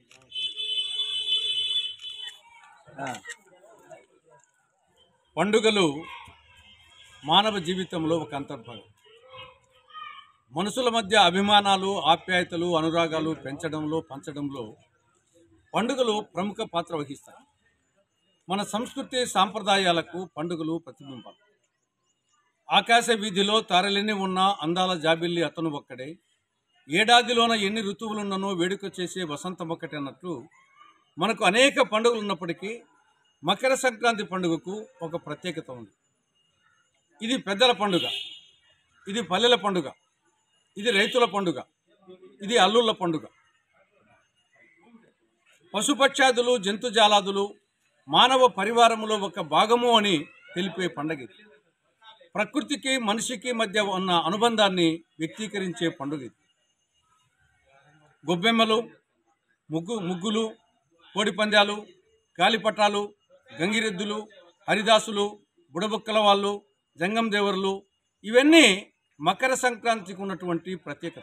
పండుగలు మానవ జీవితంలో ఒక అంతర్భాగం మనుషుల మధ్య అభిమానాలు ఆప్యాయతలు అనురాగాలు పెంచడంలో పంచడంలో పండుగలు ప్రముఖ పాత్ర వహిస్తాయి మన సంస్కృతి సాంప్రదాయాలకు పండుగలు ప్రతిబింబాలు ఆకాశ వీధిలో తారలెన్ని ఉన్నా అందాల జాబిల్లి అతను ఒక్కడే ఏడాదిలోన ఎన్ని ఋతువులున్ననో వేడుక చేసే వసంతం ఒక్కటే అన్నట్లు మనకు అనేక పండుగలు ఉన్నప్పటికీ మకర సంక్రాంతి పండుగకు ఒక ప్రత్యేకత ఉంది ఇది పెద్దల పండుగ ఇది పల్లెల పండుగ ఇది రైతుల పండుగ ఇది అల్లుళ్ళ పండుగ పశుపక్షాదులు జంతుజాలాదులు మానవ పరివారములో ఒక భాగము అని తెలిపే పండుగ ఇది ప్రకృతికి మనిషికి మధ్య ఉన్న అనుబంధాన్ని వ్యక్తీకరించే పండుగ ఇది గొబ్బెమ్మలు ముగ్గు ముగ్గులు కోడి పందాలు గాలిపటాలు గంగిరెద్దులు హరిదాసులు బుడబుక్కల వాళ్ళు జంగం దేవరులు ఇవన్నీ మకర సంక్రాంతికి ఉన్నటువంటి ప్రత్యేకత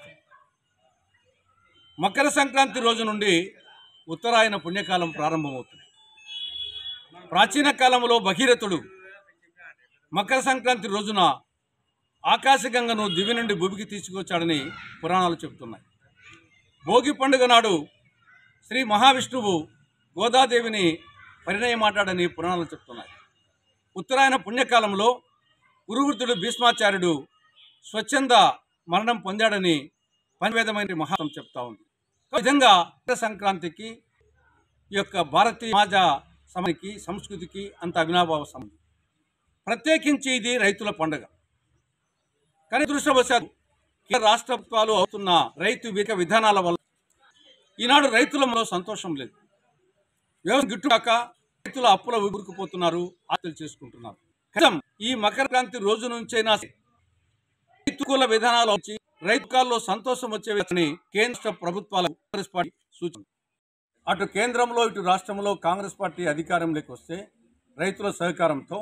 మకర సంక్రాంతి రోజు నుండి ఉత్తరాయణ పుణ్యకాలం ప్రారంభమవుతుంది ప్రాచీన కాలంలో భగీరథుడు మకర సంక్రాంతి రోజున ఆకాశగంగను దివి నుండి భూమికి తీసుకొచ్చాడని పురాణాలు చెబుతున్నాయి భోగి పండుగ నాడు శ్రీ మహావిష్ణువు గోదాదేవిని పరిణయమాటాడని పురాణాలు చెప్తున్నాయి ఉత్తరాయణ పుణ్యకాలంలో గురువృద్ధుడు భీష్మాచార్యుడు స్వచ్ఛంద మరణం పొందాడని పంచవేదమైన మహాత్మ చెప్తా ఉంది ఈ విధంగా మకర సంక్రాంతికి ఈ యొక్క భారతీయ సమాజ సమానికి సంస్కృతికి అంత అవినాభావ సంబంధం ప్రత్యేకించి ఇది రైతుల పండుగ కానీ దృష్టవశాత్తు కేంద్ర రాష్ట్ర ప్రభుత్వాలు అవుతున్న రైతు విక విధానాల వల్ల ఈనాడు రైతులలో సంతోషం లేదు వ్యవసాయం గిట్టుకాక రైతుల అప్పుల ఊరుకుపోతున్నారు ఆత్మహత్యలు చేసుకుంటున్నారు కనీసం ఈ మకర క్రాంతి రోజు నుంచైనా రైతుకూల విధానాలు వచ్చి రైతు కాల్లో సంతోషం వచ్చేవని కేంద్ర ప్రభుత్వాల కాంగ్రెస్ పార్టీ సూచన అటు కేంద్రంలో ఇటు రాష్ట్రంలో కాంగ్రెస్ పార్టీ అధికారంలోకి వస్తే రైతుల సహకారంతో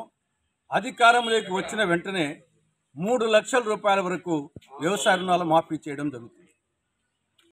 అధికారంలోకి వచ్చిన వెంటనే మూడు లక్షల రూపాయల వరకు వ్యవసాయ రుణాలు మాఫీ చేయడం జరుగుతుంది